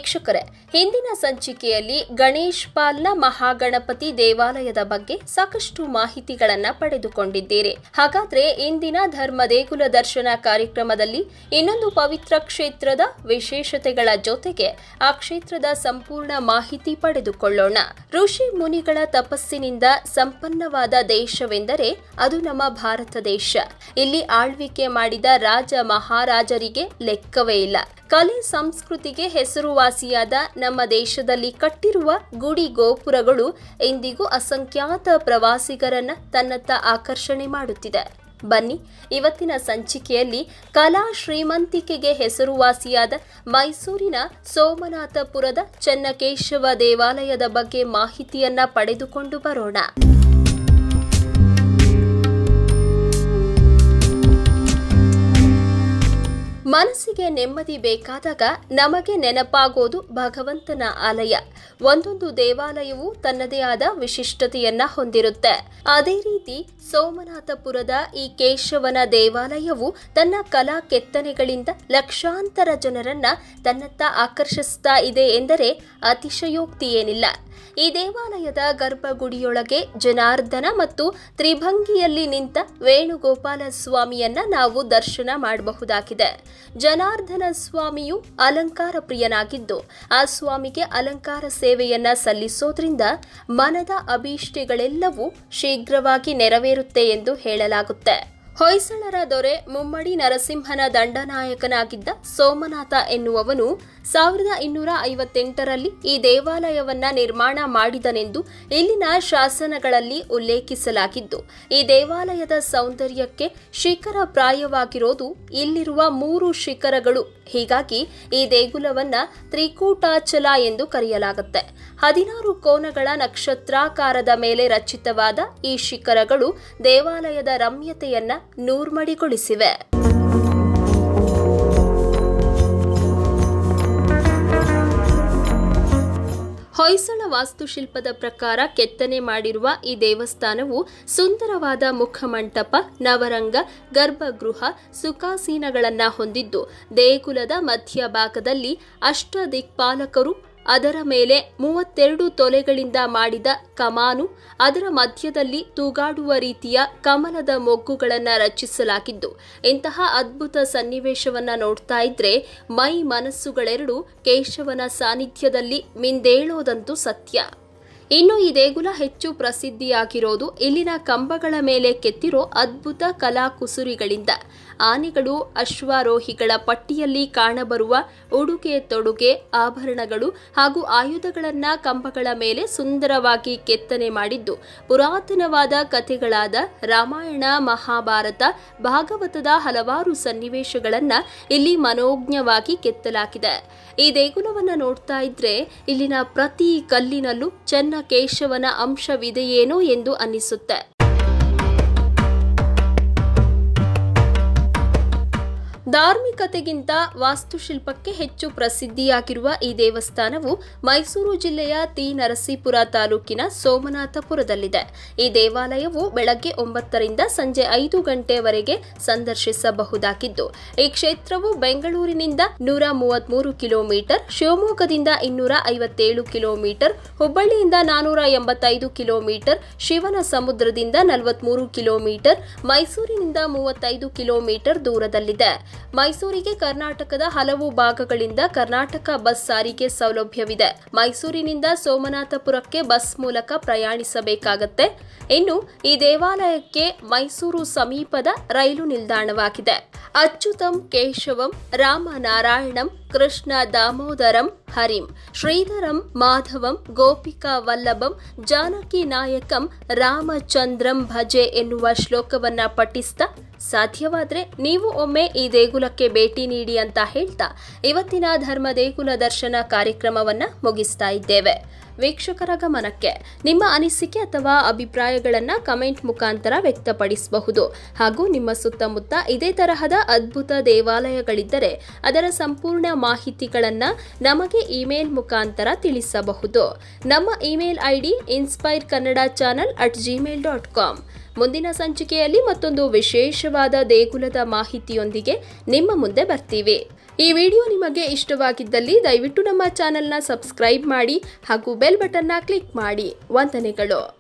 ವೀಕ್ಷಕರೇ ಹಿಂದಿನ ಸಂಚಿಕೆಯಲ್ಲಿ ಗಣೇಶ್ ಪಾಲ್ನ ಮಹಾಗಣಪತಿ ದೇವಾಲಯದ ಬಗ್ಗೆ ಸಾಕಷ್ಟು ಮಾಹಿತಿಗಳನ್ನ ಪಡೆದುಕೊಂಡಿದ್ದೀರಿ ಹಾಗಾದ್ರೆ ಇಂದಿನ ಧರ್ಮ ದೇಗುಲ ದರ್ಶನ ಕಾರ್ಯಕ್ರಮದಲ್ಲಿ ಇನ್ನೊಂದು ಪವಿತ್ರ ಕ್ಷೇತ್ರದ ವಿಶೇಷತೆಗಳ ಜೊತೆಗೆ ಆ ಕ್ಷೇತ್ರದ ಸಂಪೂರ್ಣ ಮಾಹಿತಿ ಪಡೆದುಕೊಳ್ಳೋಣ ಋಷಿ ಮುನಿಗಳ ತಪಸ್ಸಿನಿಂದ ಸಂಪನ್ನವಾದ ದೇಶವೆಂದರೆ ಅದು ನಮ್ಮ ಭಾರತ ದೇಶ ಇಲ್ಲಿ ಆಳ್ವಿಕೆ ಮಾಡಿದ ರಾಜ ಮಹಾರಾಜರಿಗೆ ಲೆಕ್ಕವೇ ಇಲ್ಲ ಕಲೆ ಸಂಸ್ಕೃತಿಗೆ ಹೆಸರುವಾಸಿಯಾದ ನಮ್ಮ ದೇಶದಲ್ಲಿ ಕಟ್ಟಿರುವ ಗುಡಿ ಗೋಪುರಗಳು ಇಂದಿಗೂ ಅಸಂಖ್ಯಾತ ಪ್ರವಾಸಿಗರನ್ನ ತನ್ನತ್ತ ಆಕರ್ಷಣೆ ಮಾಡುತ್ತಿದೆ ಬನ್ನಿ ಇವತ್ತಿನ ಸಂಚಿಕೆಯಲ್ಲಿ ಕಲಾ ಶ್ರೀಮಂತಿಕೆಗೆ ಹೆಸರುವಾಸಿಯಾದ ಮೈಸೂರಿನ ಸೋಮನಾಥಪುರದ ಚೆನ್ನಕೇಶವ ದೇವಾಲಯದ ಬಗ್ಗೆ ಮಾಹಿತಿಯನ್ನ ಪಡೆದುಕೊಂಡು ಬರೋಣ ಮನಸ್ಸಿಗೆ ನೆಮ್ಮದಿ ಬೇಕಾದಾಗ ನಮಗೆ ನೆನಪಾಗೋದು ಭಗವಂತನ ಆಲಯ ಒಂದೊಂದು ದೇವಾಲಯವು ತನ್ನದೇ ಆದ ವಿಶಿಷ್ಟತೆಯನ್ನ ಹೊಂದಿರುತ್ತೆ ಅದೇ ರೀತಿ ಸೋಮನಾಥಪುರದ ಈ ಕೇಶವನ ದೇವಾಲಯವು ತನ್ನ ಕಲಾ ಕೆತ್ತನೆಗಳಿಂದ ಲಕ್ಷಾಂತರ ಜನರನ್ನ ತನ್ನತ್ತ ಆಕರ್ಷಿಸ್ತಾ ಇದೆ ಎಂದರೆ ಅತಿಶಯೋಕ್ತಿ ಏನಿಲ್ಲ ಈ ದೇವಾಲಯದ ಗರ್ಭಗುಡಿಯೊಳಗೆ ಜನಾರ್ದನ ಮತ್ತು ತ್ರಿಭಂಗಿಯಲ್ಲಿ ನಿಂತ ವೇಣುಗೋಪಾಲ ಸ್ವಾಮಿಯನ್ನ ನಾವು ದರ್ಶನ ಮಾಡಬಹುದಾಗಿದೆ ಜನಾರ್ದನ ಸ್ವಾಮಿಯು ಅಲಂಕಾರ ಪ್ರಿಯನಾಗಿದ್ದು ಆ ಸ್ವಾಮಿಗೆ ಅಲಂಕಾರ ಸೇವೆಯನ್ನ ಸಲ್ಲಿಸೋದ್ರಿಂದ ಮನದ ಅಭೀಷ್ಟೆಗಳೆಲ್ಲವೂ ಶೀಘ್ರವಾಗಿ ನೆರವೇರುತ್ತೆ ಎಂದು ಹೇಳಲಾಗುತ್ತೆ ಹೊಯ್ಸಳರ ದೊರೆ ಮುಮ್ಮಡಿ ನರಸಿಂಹನ ದಂಡನಾಯಕನಾಗಿದ್ದ ಸೋಮನಾಥ ಎನ್ನುವವನು ಸಾವಿರದ ಇನ್ನೂರ ಐವತ್ತೆಂಟರಲ್ಲಿ ಈ ದೇವಾಲಯವನ್ನ ನಿರ್ಮಾಣ ಮಾಡಿದನೆಂದು ಇಲ್ಲಿನ ಶಾಸನಗಳಲ್ಲಿ ಉಲ್ಲೇಖಿಸಲಾಗಿದ್ದು ಈ ದೇವಾಲಯದ ಸೌಂದರ್ಯಕ್ಕೆ ಶಿಖರ ಪ್ರಾಯವಾಗಿರೋದು ಇಲ್ಲಿರುವ ಮೂರು ಶಿಖರಗಳು ಹೀಗಾಗಿ ಈ ದೇಗುಲವನ್ನ ತ್ರಿಕೂಟಾಚಲ ಎಂದು ಕರೆಯಲಾಗುತ್ತೆ ಹದಿನಾರು ಕೋನಗಳ ನಕ್ಷತ್ರಾಕಾರದ ಮೇಲೆ ರಚಿತವಾದ ಈ ಶಿಖರಗಳು ದೇವಾಲಯದ ರಮ್ಯತೆಯನ್ನ ನೂರ್ಮಡಿಗೊಳಿಸಿವೆ ಹೊಯ್ಸಳ ವಾಸ್ತುಶಿಲ್ಪದ ಪ್ರಕಾರ ಕೆತ್ತನೆ ಮಾಡಿರುವ ಈ ದೇವಸ್ಥಾನವು ಸುಂದರವಾದ ಮುಖಮಂಟಪ ನವರಂಗ ಗರ್ಭಗೃಹ ಸುಖಾಸೀನಗಳನ್ನ ಹೊಂದಿದ್ದು ದೇಗುಲದ ಮಧ್ಯಭಾಗದಲ್ಲಿ ಅಷ್ಟ ದಿಕ್ಪಾಲಕರು ಅದರ ಮೇಲೆ ಮೂವತ್ತೆರಡು ತೊಲೆಗಳಿಂದ ಮಾಡಿದ ಕಮಾನು ಅದರ ಮಧ್ಯದಲ್ಲಿ ತೂಗಾಡುವ ರೀತಿಯ ಕಮಲದ ಮೊಗ್ಗುಗಳನ್ನು ರಚಿಸಲಾಗಿದ್ದು ಇಂತಹ ಅದ್ಭುತ ಸನ್ನಿವೇಶವನ್ನ ನೋಡ್ತಾ ಇದ್ರೆ ಮೈ ಮನಸ್ಸುಗಳೆರಡು ಕೇಶವನ ಸಾನ್ನಿಧ್ಯದಲ್ಲಿ ಮಿಂದೇಳೋದಂತೂ ಸತ್ಯ ಇನ್ನು ಈ ದೇಗುಲ ಹೆಚ್ಚು ಪ್ರಸಿದ್ಧಿಯಾಗಿರೋದು ಇಲ್ಲಿನ ಕಂಬಗಳ ಮೇಲೆ ಕೆತ್ತಿರೋ ಅದ್ಭುತ ಕಲಾಕುಸುರಿಗಳಿಂದ ಆನೆಗಳು ಅಶ್ವಾರೋಹಿಗಳ ಪಟ್ಟಿಯಲ್ಲಿ ಕಾಣಬರುವ ಉಡುಗೆ ತೊಡುಗೆ ಆಭರಣಗಳು ಹಾಗೂ ಆಯುಧಗಳನ್ನ ಕಂಬಗಳ ಮೇಲೆ ಸುಂದರವಾಗಿ ಕೆತ್ತನೆ ಮಾಡಿದ್ದು ಪುರಾತನವಾದ ಕಥೆಗಳಾದ ರಾಮಾಯಣ ಮಹಾಭಾರತ ಭಾಗವತದ ಹಲವಾರು ಸನ್ನಿವೇಶಗಳನ್ನ ಇಲ್ಲಿ ಮನೋಜ್ಞವಾಗಿ ಕೆತ್ತಲಾಗಿದೆ ಈ ದೇಗುಲವನ್ನ ನೋಡ್ತಾ ಇದ್ರೆ ಇಲ್ಲಿನ ಪ್ರತಿ ಕಲ್ಲಿನಲ್ಲೂ ಚೆನ್ನ ಕೇಶವನ ಅಂಶವಿದೆಯೇನೋ ಎಂದು ಅನ್ನಿಸುತ್ತೆ ಧಾರ್ಮಿಕತೆಗಿಂತ ವಾಸ್ತುಶಿಲ್ಪಕ್ಕೆ ಹೆಚ್ಚು ಪ್ರಸಿದ್ಧಿಯಾಗಿರುವ ಈ ದೇವಸ್ಥಾನವು ಮೈಸೂರು ಜಿಲ್ಲೆಯ ತಿ ನರಸೀಪುರ ತಾಲೂಕಿನ ಸೋಮನಾಥಪುರದಲ್ಲಿದೆ ಈ ದೇವಾಲಯವು ಬೆಳಗ್ಗೆ ಒಂಬತ್ತರಿಂದ ಸಂಜೆ ಐದು ಗಂಟೆವರೆಗೆ ಸಂದರ್ಶಿಸಬಹುದಾಗಿದ್ದು ಈ ಕ್ಷೇತ್ರವು ಬೆಂಗಳೂರಿನಿಂದ ನೂರ ಮೂವತ್ಮೂರು ಕಿಲೋಮೀಟರ್ ಶಿವಮೊಗ್ಗದಿಂದ ಇನ್ನೂರ ಐವತ್ತೇಳು ಕಿಲೋಮೀಟರ್ ಹುಬ್ಬಳ್ಳಿಯಿಂದ ನಾನೂರ ಎಂಬತ್ತೈದು ಕಿಲೋಮೀಟರ್ ಶಿವನ ಸಮುದ್ರದಿಂದ ನಲವತ್ಮೂರು ಕಿಲೋಮೀಟರ್ ಮೈಸೂರಿನಿಂದ ಮೂವತ್ತೈದು ಕಿಲೋಮೀಟರ್ ದೂರದಲ್ಲಿದೆ ಮೈಸೂರಿಗೆ ಕರ್ನಾಟಕದ ಹಲವು ಭಾಗಗಳಿಂದ ಕರ್ನಾಟಕ ಬಸ್ ಸಾರಿಗೆ ಸೌಲಭ್ಯವಿದೆ ಮೈಸೂರಿನಿಂದ ಸೋಮನಾಥಪುರಕ್ಕೆ ಬಸ್ ಮೂಲಕ ಪ್ರಯಾಣಿಸಬೇಕಾಗತ್ತೆ ಇನ್ನು ಈ ದೇವಾಲಯಕ್ಕೆ ಮೈಸೂರು ಸಮೀಪದ ರೈಲು ನಿಲ್ದಾಣವಾಗಿದೆ ಅಚ್ಯುತಂ ಕೇಶವಂ ರಾಮನಾರಾಯಣಂ ಕೃಷ್ಣ ದಾಮೋದರಂ ಹರಿಂ ಶ್ರೀಧರಂ ಮಾಧವಂ ಗೋಪಿಕಾ ವಲ್ಲಭಂ ಜಾನಕಿ ನಾಯಕಂ ರಾಮಚಂದ್ರಂ ಭಜೆ ಎನ್ನುವ ಶ್ಲೋಕವನ್ನ ಪಠಿಸ್ತಾ ಸಾಧ್ಯವಾದ್ರೆ ನೀವು ಒಮ್ಮೆ ಈ ದೇಗುಲಕ್ಕೆ ಭೇಟಿ ನೀಡಿ ಅಂತ ಹೇಳ್ತಾ ಇವತ್ತಿನ ಧರ್ಮ ದೇಗುಲ ದರ್ಶನ ಕಾರ್ಯಕ್ರಮವನ್ನ ಮುಗಿಸ್ತಾ ಇದ್ದೇವೆ ವೀಕ್ಷಕರ ಗಮನಕ್ಕೆ ನಿಮ್ಮ ಅನಿಸಿಕೆ ಅಥವಾ ಅಭಿಪ್ರಾಯಗಳನ್ನು ಕಮೆಂಟ್ ಮುಖಾಂತರ ವ್ಯಕ್ತಪಡಿಸಬಹುದು ಹಾಗೂ ನಿಮ್ಮ ಸುತ್ತಮುತ್ತ ಇದೇ ತರಹದ ಅದ್ಭುತ ದೇವಾಲಯಗಳಿದ್ದರೆ ಅದರ ಸಂಪೂರ್ಣ ಮಾಹಿತಿಗಳನ್ನು ನಮಗೆ ಇಮೇಲ್ ಮುಖಾಂತರ ತಿಳಿಸಬಹುದು ನಮ್ಮ email I D inspire Kannada channel at Gmail dot com ಮುಂದಿನ ಸಂಚಿಕೆಯಲ್ಲಿ ಮತ್ತೊಂದು ವಿಶೇಷವಾದ ದೇಗುಲದ ಮಾಹಿತಿಯೊಂದಿಗೆ ನಿಮ್ಮ ಮುಂದೆ ಬರ್ತೀವಿ ಈ ವಿಡಿಯೋ ನಿಮಗೆ ಇಷ್ಟವಾಗಿದ್ದಲ್ಲಿ ದಯವಿಟ್ಟು ನಮ್ಮ ಚಾನೆಲ್ನ ಸಬ್ಸ್ಕ್ರೈಬ್ ಮಾಡಿ ಹಾಗೂ ಬೆಲ್ ಬಟನ್ನ ಕ್ಲಿಕ್ ಮಾಡಿ ವಂದನೆಗಳು